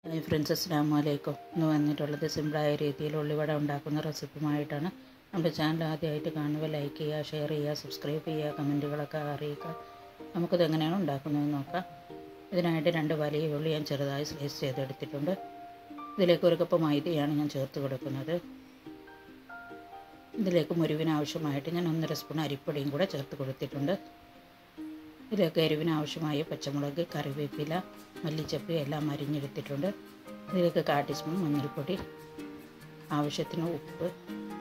hi friends അസ്സാം വലൈക്കും ഇന്ന് വന്നിട്ടുള്ളത് സിമ്പിളായ രീതിയിൽ ഉള്ളിവട ഉണ്ടാക്കുന്ന റെസിപ്പിയുമായിട്ടാണ് നമ്മുടെ ചാനൽ ആദ്യമായിട്ട് കാണുമ്പോൾ ലൈക്ക് ചെയ്യുക ഷെയർ ചെയ്യുക സബ്സ്ക്രൈബ് ചെയ്യുക കമൻറ്റുകളൊക്കെ അറിയിക്കുക നമുക്കിത് എങ്ങനെയാണ് ഉണ്ടാക്കുന്നതെന്ന് നോക്കാം ഇതിനായിട്ട് രണ്ട് വലിയ ഉള്ളി ഞാൻ ചെറുതായി സ്ലൈസ് ചെയ്തെടുത്തിട്ടുണ്ട് ഇതിലേക്ക് ഒരു കപ്പ് മൈദയാണ് ഞാൻ ചേർത്ത് കൊടുക്കുന്നത് ഇതിലേക്ക് മുരുവിന് ആവശ്യമായിട്ട് ഞാൻ ഒന്നര സ്പൂൺ അരിപ്പൊടിയും കൂടെ ചേർത്ത് കൊടുത്തിട്ടുണ്ട് ഇതിലേക്ക് എരിവിന് ആവശ്യമായ പച്ചമുളക് കറിവേപ്പില മല്ലിച്ചപ്പ് എല്ലാം അരിഞ്ഞെടുത്തിട്ടുണ്ട് ഇതിലേക്ക് കാ ടീസ്പൂൺ മഞ്ഞൾപ്പൊടി ആവശ്യത്തിന് ഉപ്പ്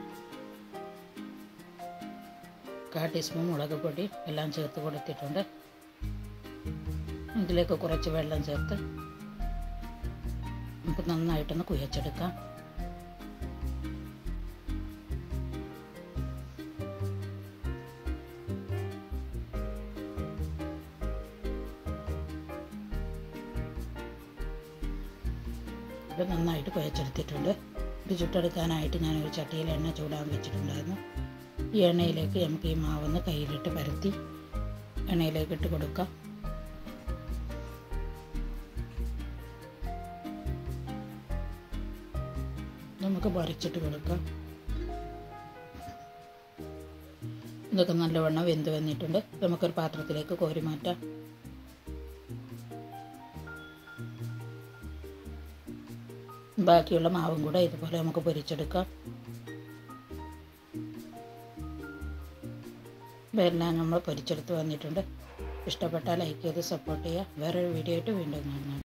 കാ ടീസ്പൂൺ മുളക് പൊടി എല്ലാം ചേർത്ത് കൊടുത്തിട്ടുണ്ട് ഇതിലേക്ക് കുറച്ച് വെള്ളം ചേർത്ത് നമുക്ക് നന്നായിട്ടൊന്ന് കുഴച്ചെടുക്കാം ഇത് നന്നായിട്ട് കുഴച്ചെടുത്തിട്ടുണ്ട് ഇത് ചുട്ടെടുക്കാനായിട്ട് ഞാനൊരു ചട്ടിയിൽ എണ്ണ ചൂടാൻ വെച്ചിട്ടുണ്ടായിരുന്നു ഈ എണ്ണയിലേക്ക് നമുക്ക് ഈ മാവൊന്ന് കയ്യിലിട്ട് പരത്തി എണ്ണയിലേക്ക് ഇട്ട് കൊടുക്കാം നമുക്ക് പറിച്ചിട്ട് കൊടുക്കാം ഇതൊക്കെ നല്ലവണ്ണം വെന്ത് വന്നിട്ടുണ്ട് നമുക്കൊരു പാത്രത്തിലേക്ക് കോരി മാറ്റാം ബാക്കിയുള്ള മാവും കൂടെ ഇതുപോലെ നമുക്ക് പൊരിച്ചെടുക്കാം എല്ലാം നമ്മൾ പൊരിച്ചെടുത്ത് വന്നിട്ടുണ്ട് ഇഷ്ടപ്പെട്ടാൽ ലൈക്ക് ചെയ്ത് സപ്പോർട്ട് ചെയ്യുക വേറൊരു വീഡിയോ ആയിട്ട് വീണ്ടും കാണാം